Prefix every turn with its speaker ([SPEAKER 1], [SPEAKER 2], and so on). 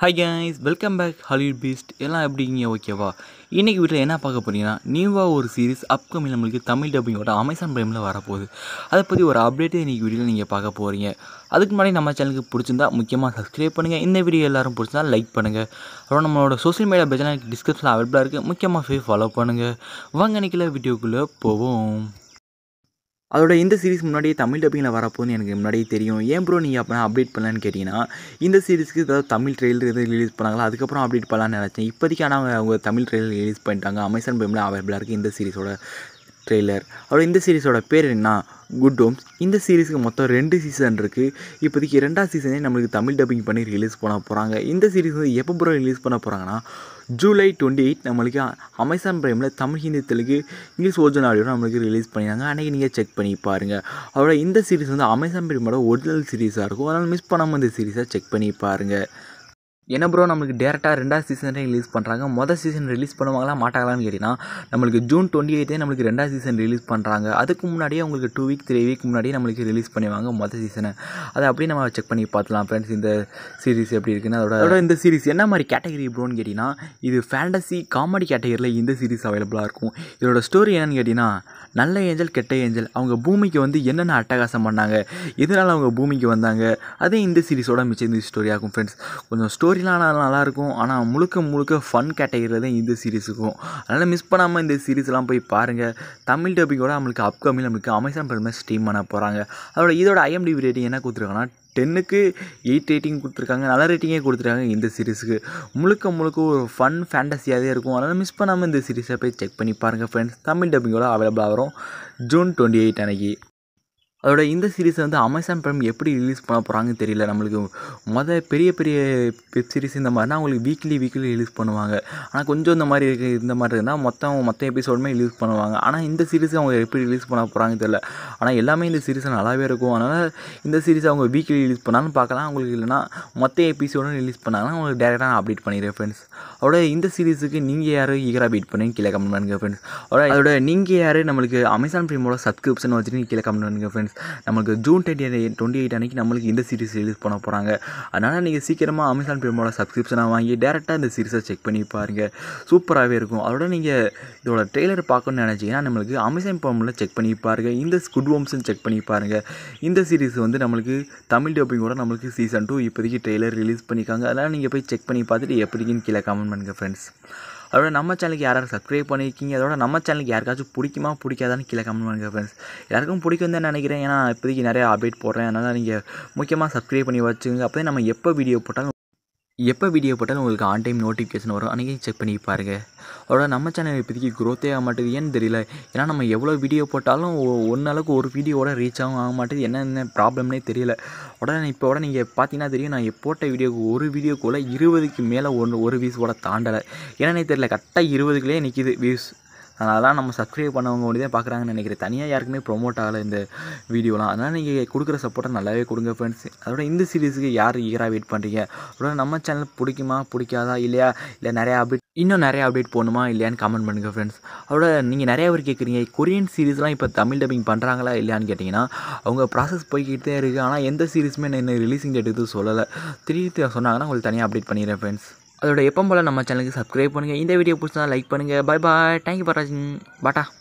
[SPEAKER 1] hi guys welcome back Hollywood beast எல்லாம் எப்படிங்க ஓகேவா இன்றைக்கி வீட்டில் என்ன பார்க்க போறீங்கன்னா நியூவாக ஒரு சீரிஸ் அப்கமிங் நம்மளுக்கு தமிழ் டப்பிங்கோட அமேசான் பிரைமில் வரப்போகுது அதை பற்றி ஒரு அப்டேட்டு இன்றைக்கி வீடியோவில் நீங்கள் பார்க்க போகிறீங்க அதுக்கு முன்னாடி நம்ம சேனலுக்கு பிடிச்சிருந்தா முக்கியமாக சப்ஸ்கிரைப் பண்ணுங்கள் இந்த வீடியோ எல்லாரும் பிடிச்சிருந்தா லைக் பண்ணுங்கள் அப்புறம் நம்மளோட சோஷியல் மீடியா பேஜெலாம் எனக்கு டிஸ்கிரிப்ஷனில் அவைலபிளாக இருக்குது முக்கியமாக போய் ஃபாலோ பண்ணுங்கள் வாங்க நிற்கல வீடியோக்குள்ளே போவோம் அதோட இந்த சீரிஸ் முன்னாடியே தமிழ் டப்பிங்கில் வரப்போகுதுன்னு எனக்கு முன்னாடியே தெரியும் ஏன் ப்ரோ நீங்கள் அப்போ அப்டேட் பண்ணலான்னு கேட்டிங்கன்னா இந்த சீரிஸ்க்கு ஏதாவது தமிழ் ட்ரெயிலர் எதாவது ரிலீஸ் பண்ணாங்களா அதுக்கப்புறம் அப்டேட் பண்ணலான்னு நினச்சேன் இப்போதைக்கு ஆனால் அவங்க அவங்க தமிழ் ட்ரெயிலர் ரிலீஸ் பண்ணிட்டாங்க அமேசான் பிரைமில் அவைலபிளாக இருக்குது இந்த சீரிஸோட ட்ரெய்லர் அதோட இந்த சீரிஸோட பேர் என்ன குட் ஹோம்ஸ் இந்த சீரிஸுக்கு மொத்தம் ரெண்டு சீசன் இருக்குது இப்போதைக்கு ரெண்டாவது சீசனே நம்மளுக்கு தமிழ் டப்பிங் பண்ணி ரிலீஸ் பண்ண போகிறாங்க இந்த சீரிஸ் வந்து எப்போ ப்ரோ ரிலீஸ் பண்ண போகிறாங்கன்னா ஜூலை டுவெண்ட்டி எயிட் நம்மளுக்கு அமேசான் பிரைமில் Tamil Hindi Telugu English original audio நம்மளுக்கு ரிலீஸ் பண்ணியிருந்தாங்க அன்றைக்கி நீங்கள் செக் பண்ணி பாருங்கள் அதோட இந்த சீரிஸ் வந்து அமேசான் பிரைமோட ஒரிஜினல் சீரிஸாக இருக்கும் அதனால் மிஸ் பண்ணாமல் இந்த சீரிஸை செக் பண்ணி பாருங்கள் என்ன ப்ரோ நம்மளுக்கு டேரெக்டாக ரெண்டாவது சீசனே ரிலீஸ் பண்ணுறாங்க மொதல் சீசன் ரிலீஸ் பண்ணுவாங்களா மாட்டாங்களான்னு கேட்டிங்கன்னா நம்மளுக்கு ஜூன் டுவெண்ட்டி எயிட்டே நம்மளுக்கு ரெண்டாவது சீசன் ரிலீஸ் பண்ணுறாங்க அதுக்கு முன்னாடியே உங்களுக்கு டூ வீக் த்ரீ வீக் முன்னாடியே நம்மளுக்கு ரிலீஸ் பண்ணுவாங்க மொதல் சீசனை அதை அப்படியே நம்ம செக் பண்ணி பார்த்துலாம் ஃப்ரெண்ட்ஸ் இந்த சீரிஸ் எப்படி இருக்குன்னு அதோட அதோட இந்த சீரிஸ் என்ன மாதிரி கேட்டகரி ப்ரோன்னு கேட்டிங்கன்னா இது ஃபேண்டசி காமெடி கேட்டகரியில் இந்த சீரிஸ் அவைலபிளாக இருக்கும் இதோட ஸ்டோரி என்னன்னு கேட்டிங்கன்னா நல்ல ஏஞ்சல் கெட்ட ஏஞ்சல் அவங்க பூமிக்கு வந்து என்னென்ன அட்டகாசம் பண்ணாங்க எதனால் அவங்க பூமிக்கு வந்தாங்க அதே இந்த சீரிஸோட மிச்சம் இந்த ஸ்டோரியாக இருக்கும் ஃப்ரெண்ட்ஸ் கொஞ்சம் ஸ்டோரிலாம் நல்லாயிருக்கும் ஆனால் முழுக்க முழுக்க ஃபன் கேட்டகரியில் தான் இந்த சீரிஸ் இருக்கும் அதனால் மிஸ் பண்ணாமல் இந்த சீரிஸ்லாம் போய் பாருங்கள் தமிழ் டப்பிங்கோட நம்மளுக்கு அப்கமிங் நம்மளுக்கு அமேசான் பிரைமில் ஸ்ட்ரீம் பண்ண போகிறாங்க அதோட இதோட ஐஎம்டிவி ரேட்டிங் என்ன கொடுத்துருக்காங்கன்னா டென்னுக்கு எயிட் ரேட்டிங் கொடுத்துருக்காங்க நல்ல ரேட்டிங்கே கொடுத்துருக்காங்க இந்த சீரிஸுக்கு முழுக்க முழுக்க ஒரு ஃபன் ஃபேண்டஸியாகவே இருக்கும் அதனால் மிஸ் பண்ணாமல் இந்த சீரிஸை போய் செக் பண்ணி பாருங்கள் ஃப்ரெண்ட்ஸ் தமிழ் டப்பிங்கோட அவைலபிளாக வரும் ஜூன் டுவெண்ட்டி எயிட் அன்னைக்கு அதோட இந்த சீரிஸை வந்து அமேசான் பிரைம் எப்படி ரிலீஸ் பண்ண போகிறாங்கன்னு தெரியல நம்மளுக்கு மொதல் பெரிய பெரிய வெப் சீரிஸ் இந்த மாதிரினா அவங்களுக்கு வீக்லி வீக்லி ரிலீஸ் பண்ணுவாங்க ஆனால் கொஞ்சம் இந்த மாதிரி இருக்கு இந்த மாதிரி இருந்தால் மொத்தம் மொத்த எபிசோடுமே ரிலீஸ் பண்ணுவாங்க ஆனால் இந்த சீரிஸ் அவங்க எப்படி ரிலீஸ் பண்ண போகிறாங்கன்னு தெரியல ஆனால் எல்லாமே இந்த சீரிஸ் நல்லாவே இருக்கும் அதனால் இந்த சீரிஸ் அவங்க வீக்லி ரிலீஸ் பண்ணாலும் பார்க்கலாம் அவங்களுக்கு இல்லைனா மொத்த எபிசோடும் ரிலீஸ் பண்ணாலும் அவங்களுக்கு டேரெக்டாக நான் அப்டேட் பண்ணிடுறேன் ஃப்ரெண்ட்ஸ் அதோட இந்த சீரிஸுக்கு நீங்கள் யார் ஈகராக பீட் பண்ணி கீழே கமெண்ட் பண்ணுங்க ஃப்ரெண்ட்ஸ் அதோட அதோட நீங்கள் யார் நம்மளுக்கு அமேசான் ப்ரீமோட சப்ஸ்கிரிப்ஷன் வச்சுட்டு கீழே கமெண்ட் பண்ணுங்க ஃப்ரெண்ட்ஸ் நம்மளுக்கு ஜூன் டுவெண்ட்டி டுவெண்ட்டி எயிட் அன்றைக்கி நம்மளுக்கு இந்த சீரிஸ் ரிலீஸ் பண்ண போகிறாங்க அதனால் நீங்கள் சீக்கிரமாக அமேசான் ப்ரீமோட சப்ஸ்கிரிப்ஷனை வாங்கி டேரெக்டாக இந்த சீரிஸை செக் பண்ணி பாருங்கள் சூப்பராகவே இருக்கும் அதோட நீங்கள் இதோட ட்ரெய்லர் பார்க்கணும்னு நினச்சிங்கன்னா நம்மளுக்கு அமேசான் ப்ரைமில் செக் பண்ணி பாருங்கள் இந்த ஸ்குட் ஹோம்ஸ்னு செக் பண்ணி பாருங்கள் இந்த சீரிஸ் வந்து நம்மளுக்கு தமிழ் டப்பிங்கோட நம்மளுக்கு சீசன் டூ இப்போதைக்கு ட்ரெய்லர் ரிலீஸ் பண்ணியிருக்காங்க அதனால் நீங்கள் போய் செக் பண்ணி பார்த்துட்டு எப்படின்னு கீழே கமெண்ட் பண்ணுங்கள் ஃப்ரெண்ட்ஸ் அதோட நம்ம சேனலுக்கு யாராவது சப்ஸ்கிரைப் பண்ணியிருக்கீங்க அதோட நம்ம சேனலுக்கு யாருக்காச்சும் பிடிக்குமா பிடிக்காதான்னு கீழே கமெண்ட் பண்ணுங்கள் ஃப்ரெண்ட்ஸ் யாருக்கும் பிடிக்கும் தான் நினைக்கிறேன் ஏன்னா இப்போதைக்கு நிறைய அப்டேட் போடுறேன் அதனால் நீங்கள் முக்கியமாக சப்ஸ்கிரைப் பண்ணி வச்சுங்க அப்போ நம்ம எப்போ வீடியோ போட்டாலும் எப்போ வீடியோ போட்டாலும் உங்களுக்கு ஆன் டைம் நோட்டிஃபிகேஷன் வரும் அன்றைக்கி செக் பண்ணி பாருங்கள் அதோட நம்ம சேனல் இப்போதைக்கு க்ரோத்தே ஆக மாட்டேது ஏன்னு தெரியல ஏன்னா நம்ம எவ்வளோ வீடியோ போட்டாலும் ஒன்று அளவுக்கு ஒரு வீடியோவோட ரீச் ஆகும் ஆக மாட்டேது என்னென்ன ப்ராப்ளம்னே தெரியல உடனே இப்போ உடனே நீங்கள் பார்த்தீங்கன்னா தெரியும் நான் போட்ட வீடியோக்கு ஒரு வீடியோக்குள்ளே இருபதுக்கு மேலே ஒன்று ஒரு வியூஸோட தாண்டலை என்னன்னே தெரியல கரெக்டாக இருபதுக்குள்ளே நிற்கிது வியூஸ் அதெல்லாம் நம்ம சப்ஸ்கிரைப் பண்ணவங்க ஒன்று தான் பார்க்குறாங்கன்னு நினைக்கிறேன் தனியாக யாருக்குமே ப்ரொமோட் ஆகலை இந்த வீடியோலாம் அதனால் நீங்கள் கொடுக்குற சப்போர்ட்டை நல்லாவே கொடுங்க ஃப்ரெண்ட்ஸ் அதோட இந்த சீரிஸுக்கு யார் ஈகராக வெயிட் பண்ணுறீங்க அதோட நம்ம சேனல் பிடிக்குமா பிடிக்காதா இல்லையா இல்லை நிறையா அப்டேட் இன்னும் நிறைய அப்டேட் போகணுமா இல்லையான்னு கமெண்ட் பண்ணுங்கள் ஃப்ரெண்ட்ஸ் அதோட நீங்கள் நிறைய பேர் கேட்குறீங்க கொரியன் சீரிஸ்லாம் இப்போ தமிழ் டப்பிங் பண்ணுறாங்களா இல்லையான்னு கேட்டிங்கன்னா அவங்க ப்ராசஸ் போய்கிட்டு தான் இருக்குது ஆனால் எந்த சீரிஸுமே என்ன ரிலீஸிங் டேட் எதுவும் சொல்லலை திடீர்னு சொன்னாங்கன்னா உங்களுக்கு தனியாக அப்டேட் பண்ணிடுறேன் ஃப்ரெண்ட்ஸ் அதோட எப்போ போல் நம்ம சேனலுக்கு சப்ஸ்கிரைப் பண்ணுங்கள் இந்த வீடியோ பிடிச்சா லைக் பண்ணுங்கள் பை பாய் தேங்க்யூ ஃபார் வாட்சிங் பாட்டா